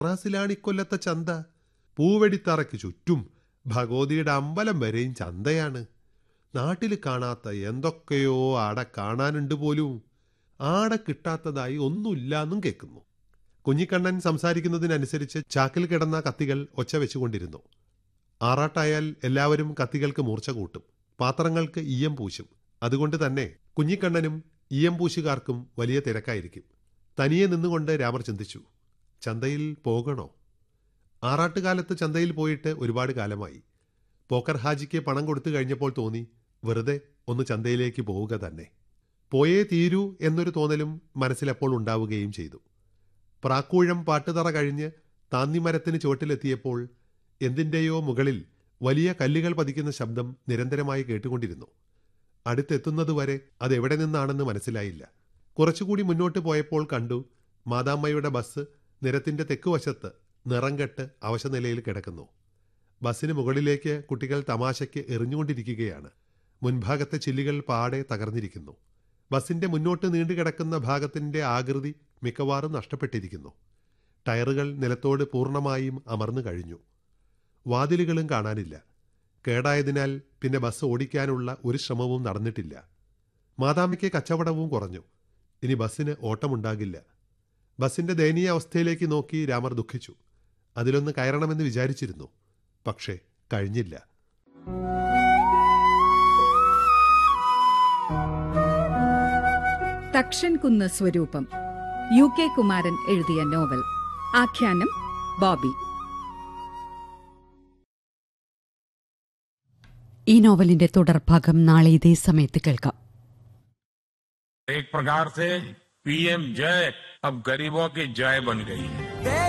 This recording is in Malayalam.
റാസിലാണ് ഇക്കൊല്ലത്തെ ചന്ത പൂവെടിത്തറയ്ക്ക് ചുറ്റും ഭഗവതിയുടെ അമ്പലം വരെയും ചന്തയാണ് നാട്ടിൽ കാണാത്ത എന്തൊക്കെയോ ആടെ കാണാനുണ്ട് പോലും ആടെ കിട്ടാത്തതായി ഒന്നുമില്ലാന്നും കേൾക്കുന്നു കുഞ്ഞിക്കണ്ണൻ സംസാരിക്കുന്നതിനനുസരിച്ച് ചാക്കിൽ കിടന്ന കത്തികൾ ഒച്ച വെച്ചുകൊണ്ടിരുന്നു ആറാട്ടായാൽ എല്ലാവരും കത്തികൾക്ക് മൂർച്ച കൂട്ടും പാത്രങ്ങൾക്ക് ഈയം പൂശും അതുകൊണ്ട് തന്നെ കുഞ്ഞിക്കണ്ണനും ഈയം പൂശുകാർക്കും വലിയ തിരക്കായിരിക്കും തനിയെ നിന്നുകൊണ്ട് രാമർ ചിന്തിച്ചു ചന്തയിൽ പോകണോ ആറാട്ടുകാലത്ത് ചന്തയിൽ പോയിട്ട് ഒരുപാട് കാലമായി പോക്കർ ഹാജിക്ക് പണം കൊടുത്തു കഴിഞ്ഞപ്പോൾ തോന്നി വെറുതെ ഒന്ന് ചന്തയിലേക്ക് പോവുക തന്നെ പോയേ തീരൂ എന്നൊരു തോന്നലും മനസ്സിലപ്പോൾ ഉണ്ടാവുകയും ചെയ്തു പ്രാക്കൂഴം പാട്ടുതറ കഴിഞ്ഞ് താന്നിമരത്തിന് ചുവട്ടിലെത്തിയപ്പോൾ എന്തിൻ്റെയോ മുകളിൽ വലിയ കല്ലുകൾ പതിക്കുന്ന ശബ്ദം നിരന്തരമായി കേട്ടുകൊണ്ടിരുന്നു അടുത്തെത്തുന്നതുവരെ അതെവിടെ നിന്നാണെന്ന് മനസ്സിലായില്ല കുറച്ചുകൂടി മുന്നോട്ട് പോയപ്പോൾ കണ്ടു മാതാമ്മയുടെ ബസ് നിരത്തിന്റെ തെക്കുവശത്ത് നിറം കെട്ട് അവശനിലയിൽ കിടക്കുന്നു ബസ്സിന് മുകളിലേക്ക് കുട്ടികൾ തമാശയ്ക്ക് എറിഞ്ഞുകൊണ്ടിരിക്കുകയാണ് മുൻഭാഗത്തെ ചില്ലുകൾ പാടെ തകർന്നിരിക്കുന്നു ബസിന്റെ മുന്നോട്ട് നീണ്ടുകിടക്കുന്ന ഭാഗത്തിന്റെ ആകൃതി മിക്കവാറും നഷ്ടപ്പെട്ടിരിക്കുന്നു ടയറുകൾ നിലത്തോട് പൂർണ്ണമായും അമർന്നു കഴിഞ്ഞു വാതിലുകളും കാണാനില്ല കേടായതിനാൽ പിന്നെ ബസ് ഓടിക്കാനുള്ള ഒരു ശ്രമവും നടന്നിട്ടില്ല മാതാമ്മയ്ക്ക് കച്ചവടവും കുറഞ്ഞു ഇനി ബസ്സിന് ഓട്ടമുണ്ടാകില്ല ബസിന്റെ ദയനീയ അവസ്ഥയിലേക്ക് നോക്കി രാമർ ദുഃഖിച്ചു അതിലൊന്ന് കയറണമെന്ന് വിചാരിച്ചിരുന്നു പക്ഷേ കഴിഞ്ഞില്ല തക്ഷൻ കുന്ന് സ്വരൂപം യു കെ കുമാരൻ എഴുതിയ നോവൽ ആഖ്യാനം ബോബി ഈ നോവലിന്റെ തുടർഭാഗം നാളെ ഇതേ സമയത്ത് കേൾക്കാം एक प्रकार से पीएम जय अब गरीबों की जय बन गई है